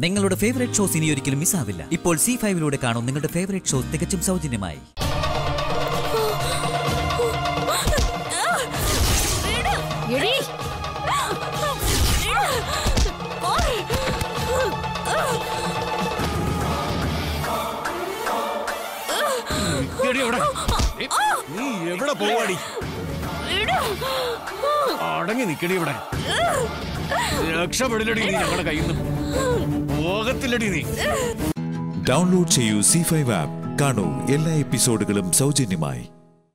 നിങ്ങളുടെ favourite shows ഇനി ഒരിക്കലും മിസ്സാവില്ല ഇപ്പോൾ സി ഫൈവിലൂടെ കാണും നിങ്ങളുടെ ഫേവറേറ്റ് ഷോ തികച്ചും സൗജന്യമായി എടി എടി അവിടെ. ഏ, നീ എവിടെ പോവാടി അടങ്ങി നിക്കടി ഇവിടെ രക്ഷപ്പെടില്ലടി നീ ഞങ്ങളുടെ കയ്യിൽ നിന്ന് പോകത്തില്ലടി നീ ഡൗൺലോഡ് ചെയ്യൂ സി ഫൈവ് ആപ്പ് കാണൂ എല്ലാ എപ്പിസോഡുകളും സൗജന്യമായി